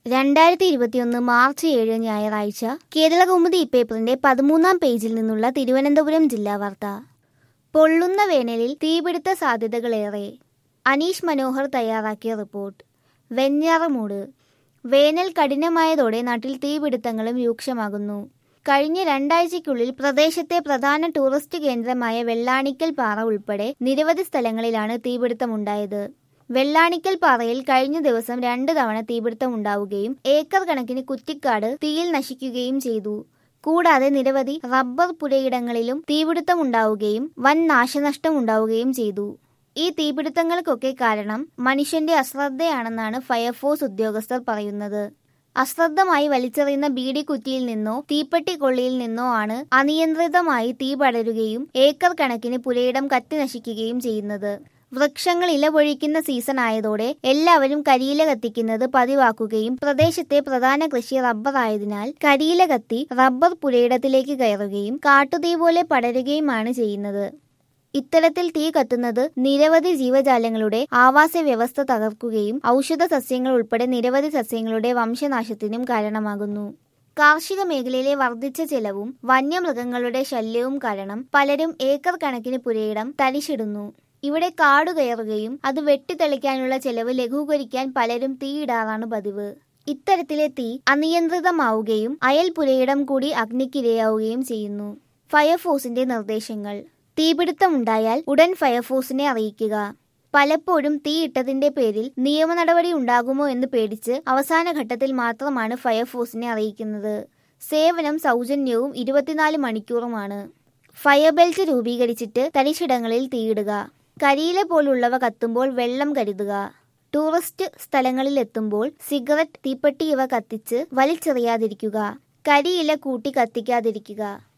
രണ്ടായിരത്തി ഇരുപത്തിയൊന്ന് മാർച്ച് ഏഴ് ഞായറാഴ്ച കേരളകൗമുദി പേപ്പറിന്റെ പതിമൂന്നാം പേജിൽ നിന്നുള്ള തിരുവനന്തപുരം ജില്ലാ വാർത്ത പൊള്ളുന്ന വേനലിൽ തീപിടുത്ത സാധ്യതകളേറെ അനീഷ് മനോഹർ തയ്യാറാക്കിയ റിപ്പോർട്ട് വെഞ്ഞാറമൂട് വേനൽ കഠിനമായതോടെ നാട്ടിൽ തീപിടുത്തങ്ങളും രൂക്ഷമാകുന്നു കഴിഞ്ഞ രണ്ടാഴ്ചയ്ക്കുള്ളിൽ പ്രദേശത്തെ പ്രധാന ടൂറിസ്റ്റ് കേന്ദ്രമായ വെള്ളാണിക്കൽ പാറ ഉൾപ്പെടെ നിരവധി സ്ഥലങ്ങളിലാണ് തീപിടുത്തമുണ്ടായത് വെള്ളാണിക്കൽ പാറയിൽ കഴിഞ്ഞ ദിവസം രണ്ട് തവണ തീപിടുത്തമുണ്ടാവുകയും ഏക്കർ കണക്കിന് കുറ്റിക്കാട് തീയിൽ നശിക്കുകയും ചെയ്തു കൂടാതെ നിരവധി റബ്ബർ പുരയിടങ്ങളിലും തീപിടുത്തമുണ്ടാവുകയും വൻ നാശനഷ്ടം ഉണ്ടാവുകയും ചെയ്തു ഈ തീപിടുത്തങ്ങൾക്കൊക്കെ കാരണം മനുഷ്യന്റെ അശ്രദ്ധയാണെന്നാണ് ഫയർഫോഴ്സ് ഉദ്യോഗസ്ഥർ പറയുന്നത് അശ്രദ്ധമായി വലിച്ചെറിയുന്ന ബീഡി കുറ്റിയിൽ നിന്നോ തീപ്പെട്ടി കൊള്ളിയിൽ നിന്നോ ആണ് അനിയന്ത്രിതമായി തീ പടരുകയും ഏക്കർ കണക്കിന് പുരയിടം കത്തി നശിക്കുകയും ചെയ്യുന്നത് വൃക്ഷങ്ങൾ ഇലപൊഴിക്കുന്ന സീസൺ ആയതോടെ എല്ലാവരും കരിയില കത്തിക്കുന്നത് പതിവാക്കുകയും പ്രദേശത്തെ പ്രധാന കൃഷി റബ്ബർ ആയതിനാൽ കരിയില കത്തി റബ്ബർ പുരയിടത്തിലേക്ക് കയറുകയും കാട്ടുതീ പോലെ പടരുകയുമാണ് ചെയ്യുന്നത് ഇത്തരത്തിൽ തീ കത്തുന്നത് നിരവധി ജീവജാലങ്ങളുടെ ആവാസ വ്യവസ്ഥ തകർക്കുകയും ഔഷധ സസ്യങ്ങൾ ഉൾപ്പെടെ നിരവധി സസ്യങ്ങളുടെ വംശനാശത്തിനും കാരണമാകുന്നു കാർഷിക മേഖലയിലെ വർദ്ധിച്ച ചെലവും വന്യമൃഗങ്ങളുടെ ശല്യവും കാരണം പലരും ഏക്കർ കണക്കിന് പുരയിടം തരിശിടുന്നു ഇവിടെ കാടു കയറുകയും അത് വെട്ടിത്തെളിക്കാനുള്ള ചെലവ് ലഘൂകരിക്കാൻ പലരും തീയിടാറാണ് പതിവ് ഇത്തരത്തിലെ തീ അനിയന്ത്രിതമാവുകയും അയൽ പുരയിടം കൂടി അഗ്നിക്കിരയാവുകയും ചെയ്യുന്നു ഫയർഫോഴ്സിന്റെ നിർദ്ദേശങ്ങൾ തീപിടുത്തമുണ്ടായാൽ ഉടൻ ഫയർഫോഴ്സിനെ അറിയിക്കുക പലപ്പോഴും തീയിട്ടതിന്റെ പേരിൽ നിയമ നടപടി ഉണ്ടാകുമോ എന്ന് പേടിച്ച് അവസാന ഘട്ടത്തിൽ മാത്രമാണ് ഫയർഫോഴ്സിനെ അറിയിക്കുന്നത് സേവനം സൗജന്യവും ഇരുപത്തിനാല് മണിക്കൂറുമാണ് ഫയർ ബെൽറ്റ് രൂപീകരിച്ചിട്ട് തരിശിടങ്ങളിൽ തീയിടുക കരിയില പോലുള്ളവ കത്തുമ്പോൾ വെള്ളം കരുതുക ടൂറിസ്റ്റ് സ്ഥലങ്ങളിൽ എത്തുമ്പോൾ സിഗരറ്റ് തീപ്പെട്ടി ഇവ കത്തിച്ച് വലിച്ചെറിയാതിരിക്കുക കരിയില കൂട്ടി കത്തിക്കാതിരിക്കുക